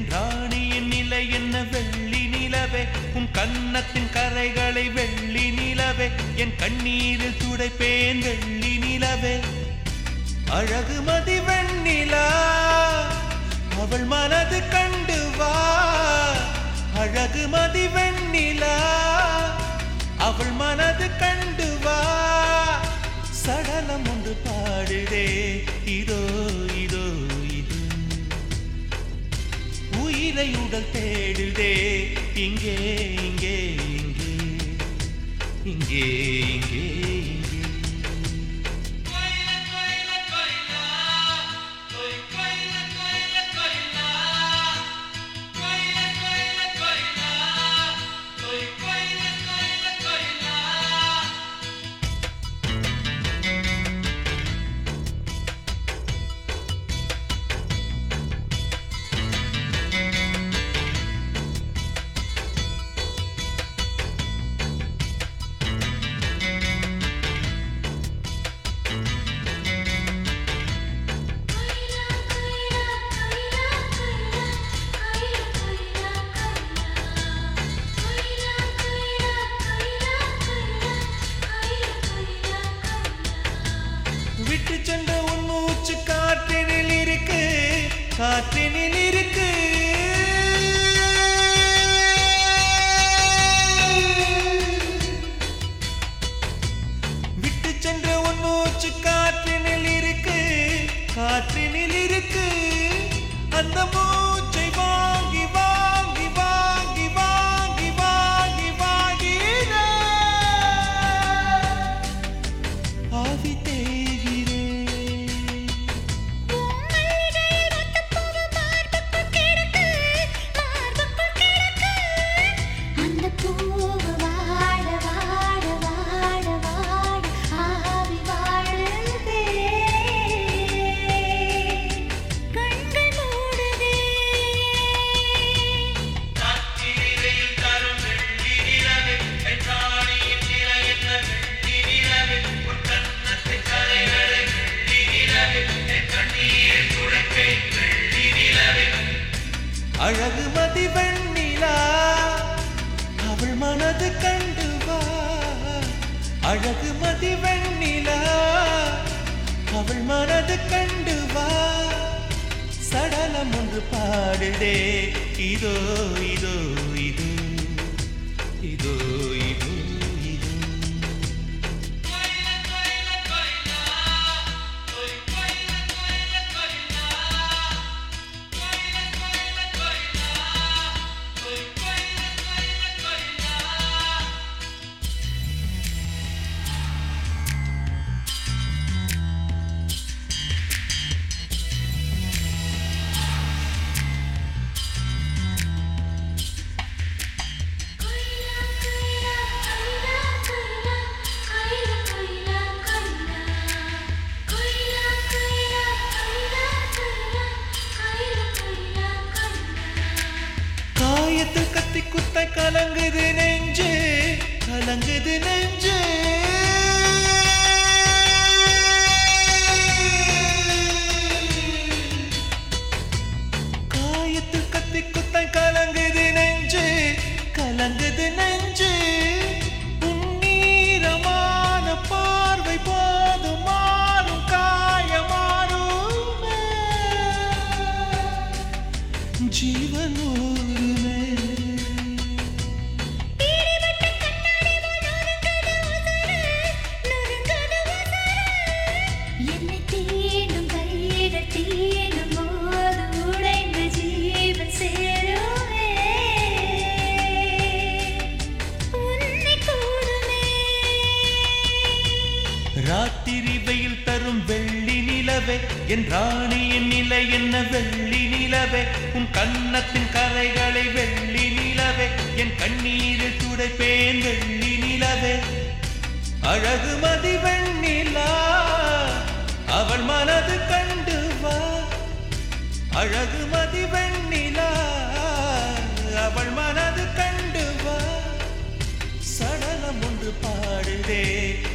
என் ராணியின் நிலை என்ன வெள்ளி நிலவே உன் கன்னத்தின் கரைகளை வெள்ளி நிலவே என் கண்ணீரில் துடைப்பேன் வெள்ளி நிலவே அழகு மதி வெண்ணிலா அவள் மனது கண்டு வா அழகு மதி வெண்ணிலா அவள் மனது கண்டு வா சடலம் ஒன்று பாடுதே இதோ இதோ இது உயிரை உடல் தேடுதே இங்கே இங்கே இங்கே இங்கே இங்கே இங்கே விட்டு சென்ற உன் மூச்சு காற்றினில் இருக்கு காற்றினில் இருக்கு விட்டு சென்ற உன் மூச்சு காற்றினில் இருக்கு காற்றினில் இருக்கு அந்த மூச்சை வாங்கி வாங்கி வாங்கி வாங்கி வாங்கி வாங்கி ஆவி தேய்கிறேன் அந்த பூவு வாட வாட வாட வாட ஆவி வாழுதே கண்கள் மூடுதே அழகு மதி வெண்ணிலா அவள் மனது கண்டு வா அழகு மதி வெண்ணிலா அவள் மனது கண்டு வா சடலம் ஒன்று பாடுதே இதோ இதோ இது இதோ இதோ இது கைலா கைலா கைலா கைலா கைலா கைலா கைலா கைலா கைலா கைலா கைலா கைலா கைலா கைலா காயத்தில் கத்தி குத்த கலங்குது நெஞ்சு கலங்குது நெஞ்சு காயத்தில் கத்தி குத்த கலங்குது நெஞ்சு கலங்குது நெஞ்சு உன்னீரமான பார்வை போதும் மாறும் காயமாறுமே ஜீவனூருமே பீடிபட்ட கண்ணாடி போல் நொறுங்குது உசுரு, நொறுங்குது உசுரு. என்னை தீண்டும் கைகள் தீண்டும் போது உடைந்த ஜீவன் சேருமே. உன்னை கூடுமே. ராத்திரி வெயில் தரும் வெள்ளி நிலவே என் ராணியின் நிலை என்ன வெள்ளி நிலவே உன் கன்னத்தின் கரைகளை வெள்ளி நிலவே என் கண்ணீரில் துடைப்பேன் வெள்ளி நிலவே அழகு மதி வெண்ணிலா அவள் மனது கண்டு வா அழகு மதி வெண்ணிலா அவள் மனது கண்டு வா சடலம் ஒன்று பாடுதே